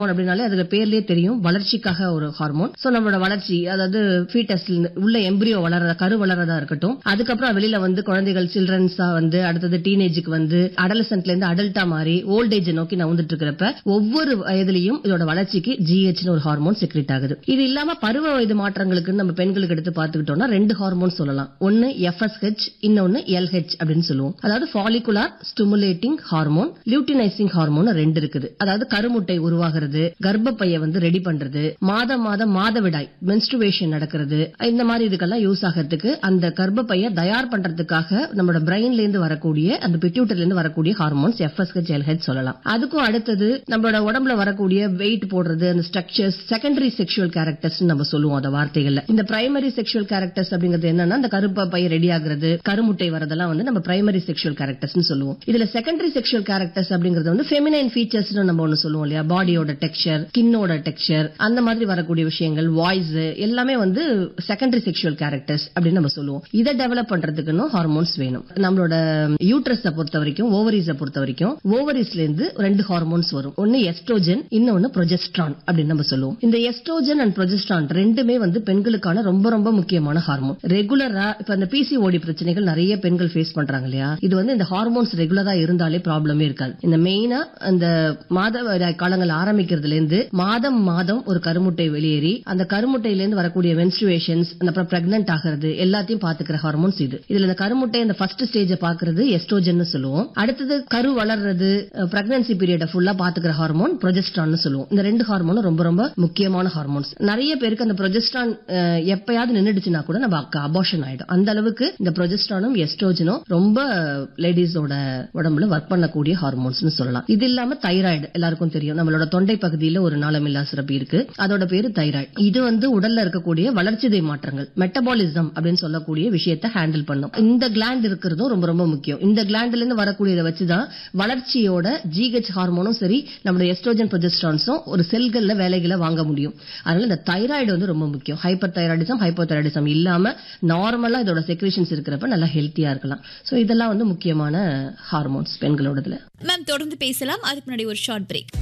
அப்படின்னாலே அதுல பேர்லயே தெரியும் வளர்ச்சிக்காக ஒரு ஹார்மோன் சோ நம்மளோட வளர்ச்சி அதாவது ஃபீட்டஸ் உள்ள எம்பிரியோ வளர கரு வளரதா இருக்கட்டும் அதுக்கப்புறம் வெளியில வந்து குழந்தைகள் சில்ட்ரன்ஸா வந்து அடுத்தது டீனேஜுக்கு வந்து அடலசன்ட்ல இருந்து அடல்ட்டா மாறி ஓல்டேஜ் நோக்கி நவுந்துட்டு இருக்கிறப்ப ஒவ்வொரு வயதிலையும் இதோட வளர்ச்சிக்கு ஜிஹெச்னு ஒரு ஹார்மோன் செக்ரேட் ஆகுது இது இல்லாம பருவ வயது மாற்றங்களுக்கு நம்ம பெண்களுக்கு எடுத்து பார்த்துக்கிட்டோம்னா ரெண்டு ஹார்மோன் சொல்லலாம் ஒன்னு எஃப்எஸ்ஹெச் இன்னொன்னு எல்ஹெச் அப்படின்னு சொல்லுவோம் அதாவது follicular stimulating hormone luteinising hormone ரெண்டு இருக்குது அதாவது கருமுட்டை உருவாகிறது கர்ப்பப்பைய வந்து ரெடி பண்றது மாதம் மாதம் மாதவிடாய் மென்ஸ்ட்ருவேஷன் நடக்கிறது இந்த மாதிரி இதுக்கெல்லாம் யூஸ் ஆகிறதுக்கு அந்த கர்ப்பப்பைய தயார் பண்றதுக்காக நம்மளோட பிரெயின்ல இருந்து வரக்கூடிய அந்த பிட்யூட்டர்ல இருந்து வரக்கூடிய ஹார்மோன்ஸ் எஃப்எஸ்ஹெச் எல்ஹெச் சொல்லலாம் அதுக்கும் அடுத்தது நம்மளோட உடம்புல வரக்கூடிய வெயிட் போடுறது அந்த ஸ்ட்ரக்சர்ஸ் செகண்டரி செக்ஷுவல் கேரக்டர்ஸ் நம்ம சொல்லுவோம் அந்த வார்த்தைகள்ல இந்த பிரைமரி செக்ஷுவல் கேரக்டர்ஸ் அப்படிங்கிறது என்னன்னா அந்த கருப்பை ரெடி ஆகுறது கருமுட்டை வரதெல்லாம் வந்து நம்ம பிரைமரி செக்ஷுவல் கேரக்டர்ஸ் சொல்லுவோம் இதுல செகண்டரி செக்ஷுவல் கேரக்டர்ஸ் அப்படிங்கிறது வந்து ஃபெமினைன் ஃபீச்சர்ஸ் நம்ம ஒண்ணு சொல்லுவோம் இல்லையா பாடியோட டெக்ஸ்சர் ஸ்கின்னோட டெக்ஸ்சர் அந்த மாதிரி வரக்கூடிய விஷயங்கள் வாய்ஸ் எல்லாமே வந்து செகண்டரி செக்ஷுவல் கேரக்டர்ஸ் அப்படின்னு நம்ம சொல்லுவோம் இதை டெவலப் பண்றதுக்குன்னு ஹார்மோன்ஸ் வேணும் நம்மளோட யூட்ரஸ பொறுத்த வரைக்கும் ஓவரிஸ பொறுத்த வரைக்கும் ஓவரிஸ்ல இருந்து ரெண்டு ஹார்மோன்ஸ் வரும் ஒன்னு எஸ்ட்ரோஜன் இன்னொன்னு ப்ரொஜெஸ்ட்ரான் அப்படின்னு நம்ம சொல்லுவோம் இந்த எஸ்ட்ரோஜன் அண்ட் ப்ரொஜெஸ்ட்ரான் ரெண்டுமே வந்து பெண்களுக்கான ரொம்ப ரொம்ப முக்கியமான ஹார்மோன் ரெகுலரா இப்ப அந்த பிசிஓடி பிரச்சனைகள் நிறைய பெண்கள் ஃபேஸ் பண்றாங்க இல்லையா இது வந்து இந்த ஹார்மோன்ஸ் ரெகுலரா இருந்தாலே ப்ராப்ளமே இருக்காது இந்த மெயினா அந்த மாதவிடாய் காலங்கள் ஆரம்பிக்கிறதுல இருந்து மாதம் மாதம் ஒரு கருமுட்டை வெளியேறி அந்த கருமுட்டையில இருந்து வரக்கூடிய மென்ஸ்ட்ருவேஷன்ஸ் அப்புறம் பிரெக்னன்ட் ஆகிறது எல்லாத்தையும் பாத்துக்கிற ஹார்மோன்ஸ் இது இதுல இந்த கருமுட்டை அந்த ஃபர்ஸ்ட் ஸ்டேஜ பாக்குறது எஸ்ட்ரோஜன் சொல்லுவோம் அடுத்தது கரு வளர்றது பிரெக்னன்சி பீரியட ஃபுல்லா பாத்துக்கிற ஹார்மோன் ப்ரொஜெஸ்ட்ரான் சொல்லுவோம் இந்த ரெண்டு ஹார்மோனும் ரொம்ப ரொம்ப முக்கியமான ஹார்மோன்ஸ் நிறைய பேருக்கு அந்த ப்ரொஜெஸ்ட்ரான் எப்பயாவது நின்னுடுச்சுன்னா கூட நம்ம அபார்ஷன் ஆயிடும் அந்த அளவுக்கு இந்த ப்ரொஜெஸ்ட்ரானும் எஸ்ட்ரோஜனும் ரொம்ப லேடிஸோட உடம்புல ஒர்க் பண்ணக்கூடிய ஹார்மோன்ஸ் சொல்லலாம் இது இல்லாம தைராய்டு எல்லாருக்கும் தெரியும் நம்மளோட தொண்டை பகுதியில ஒரு நாளமில்லா சுரப்பி இருக்கு அதோட பேரு தைராய்டு இது வந்து உடல்ல இருக்கக்கூடிய வளர்ச்சிதை மாற்றங்கள் மெட்டபாலிசம் அப்படின்னு சொல்லக்கூடிய விஷயத்தை ஹேண்டில் பண்ணும் இந்த கிளாண்ட் இருக்கிறதும் ரொம்ப ரொம்ப முக்கியம் இந்த கிளாண்ட்ல இருந்து வரக்கூடியதை வச்சுதான் வளர்ச்சியோட ஜிஹெச் ஹார்மோனும் சரி நம்மளோட எஸ்ட்ரோஜன் ப்ரொஜெஸ்ட்ரான்ஸும் ஒரு செல்கள்ல வேலைகளை வாங்க முடியும் அதனால இந்த தைராய்டு வந்து ரொம்ப முக்கியம் ஹைப்பர் தைராய்டிசம் ஹைப்போ தைராய்டிசம் இல்லாம நார்மலா இதோட செக்ரேஷன்ஸ் இருக்கிறப்ப நல்லா ஹெல்த்தியா இருக்கலாம் சோ இதெல்லாம் வந்து முக்கியமான ஹார்மோன்ஸ் பெண்களோடதுல மேம் தொடர்ந்து பேசலாம் அதுக்கு முன்னாடி ஒரு ஷார்ட் பிரேக்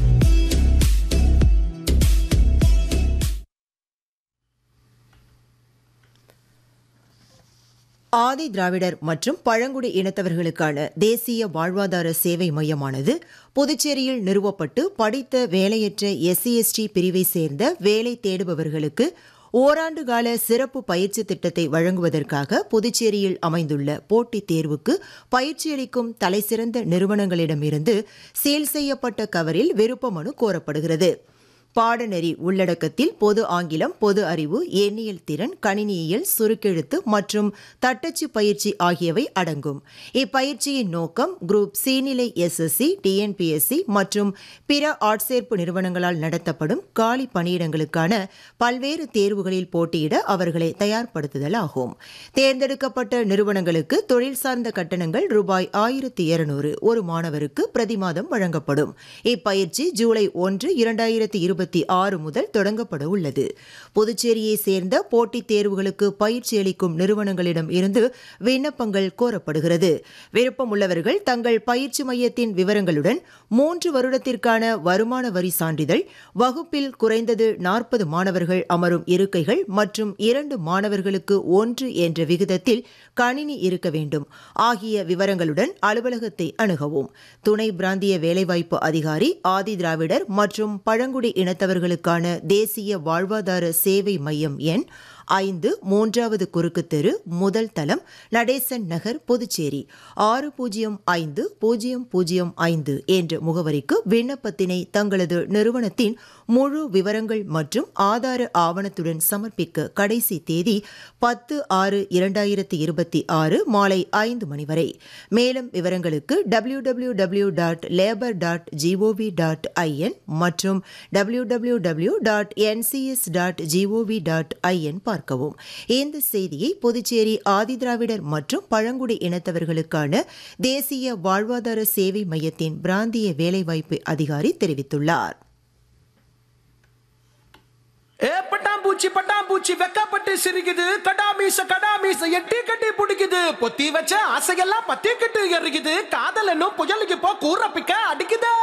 ஆதி திராவிடர் மற்றும் பழங்குடி இனத்தவர்களுக்கான தேசிய வாழ்வாதார சேவை மையமானது புதுச்சேரியில் நிறுவப்பட்டு படித்த வேலையற்ற எஸ்சி எஸ்டி பிரிவை சேர்ந்த வேலை தேடுபவர்களுக்கு ஓராண்டு கால சிறப்பு பயிற்சி திட்டத்தை வழங்குவதற்காக புதுச்சேரியில் அமைந்துள்ள போட்டித் தேர்வுக்கு பயிற்சியளிக்கும் தலைசிறந்த நிறுவனங்களிடமிருந்து சீல் செய்யப்பட்ட கவரில் விருப்ப மனு கோரப்படுகிறது பாடநெறி உள்ளடக்கத்தில் பொது ஆங்கிலம் பொது அறிவு எண்ணியல் திறன் கணினியியல் சுருக்கெழுத்து மற்றும் தட்டச்சு பயிற்சி ஆகியவை அடங்கும் இப்பயிற்சியின் நோக்கம் குரூப் சி நிலை எஸ்எஸ்சி டிஎன்பிஎஸ்சி மற்றும் பிற ஆட்சேர்ப்பு நிறுவனங்களால் நடத்தப்படும் காலி பணியிடங்களுக்கான பல்வேறு தேர்வுகளில் போட்டியிட அவர்களை தயார்படுத்துதல் ஆகும் தேர்ந்தெடுக்கப்பட்ட நிறுவனங்களுக்கு தொழில் சார்ந்த கட்டணங்கள் ரூபாய் ஆயிரத்தி இருநூறு ஒரு மாணவருக்கு பிரதி மாதம் வழங்கப்படும் இப்பயிற்சி ஜூலை ஒன்று இரண்டாயிரத்தி இருபத்தி இருபத்தி ஆறு முதல் தொடங்கப்பட உள்ளது புதுச்சேரியை சேர்ந்த போட்டித் தேர்வுகளுக்கு பயிற்சி அளிக்கும் நிறுவனங்களிடம் இருந்து விண்ணப்பங்கள் கோரப்படுகிறது விருப்பமுள்ளவர்கள் தங்கள் பயிற்சி மையத்தின் விவரங்களுடன் மூன்று வருடத்திற்கான வருமான வரி சான்றிதழ் வகுப்பில் குறைந்தது நாற்பது மாணவர்கள் அமரும் இருக்கைகள் மற்றும் இரண்டு மாணவர்களுக்கு ஒன்று என்ற விகிதத்தில் கணினி இருக்க வேண்டும் ஆகிய விவரங்களுடன் அலுவலகத்தை அணுகவும் துணை பிராந்திய வேலைவாய்ப்பு அதிகாரி ஆதி திராவிடர் மற்றும் பழங்குடி இனத்தவர்களுக்கான தேசிய வாழ்வாதார சேவை மையம் எண் ஐந்து மூன்றாவது குறுக்கு தெரு முதல் தளம் நடேசன் நகர் புதுச்சேரி ஆறு பூஜ்ஜியம் ஐந்து பூஜ்ஜியம் பூஜ்ஜியம் ஐந்து என்ற முகவரிக்கு விண்ணப்பத்தினை தங்களது நிறுவனத்தின் முழு விவரங்கள் மற்றும் ஆதார ஆவணத்துடன் சமர்ப்பிக்க கடைசி தேதி பத்து ஆறு இரண்டாயிரத்தி இருபத்தி ஆறு மாலை ஐந்து மணி வரை மேலும் விவரங்களுக்கு W W W dot labour dot GOV dot IN மற்றும் W W W dot NCS dot GOV dot IN பார்க்கவும் இந்த செய்தியை புதுச்சேரி ஆதிதிராவிடர் மற்றும் பழங்குடி இனத்தவர்களுக்கான தேசிய வாழ்வாதார சேவை மையத்தின் பிராந்திய வேலைவாய்ப்பு அதிகாரி தெரிவித்துள்ளார் ஏ பட்டாம்பூச்சி பட்டாம்பூச்சி வெக்கப்பட்டு சிரிக்குது கடாமீச கடாமீச எட்டி கட்டி பிடிக்குது பொத்தி வச்ச ஆசையெல்லாம் பத்தி கட்டு எறிக்குது காதல் என்னும் புயலுக்கு போ கூற பிக்க அடிக்குது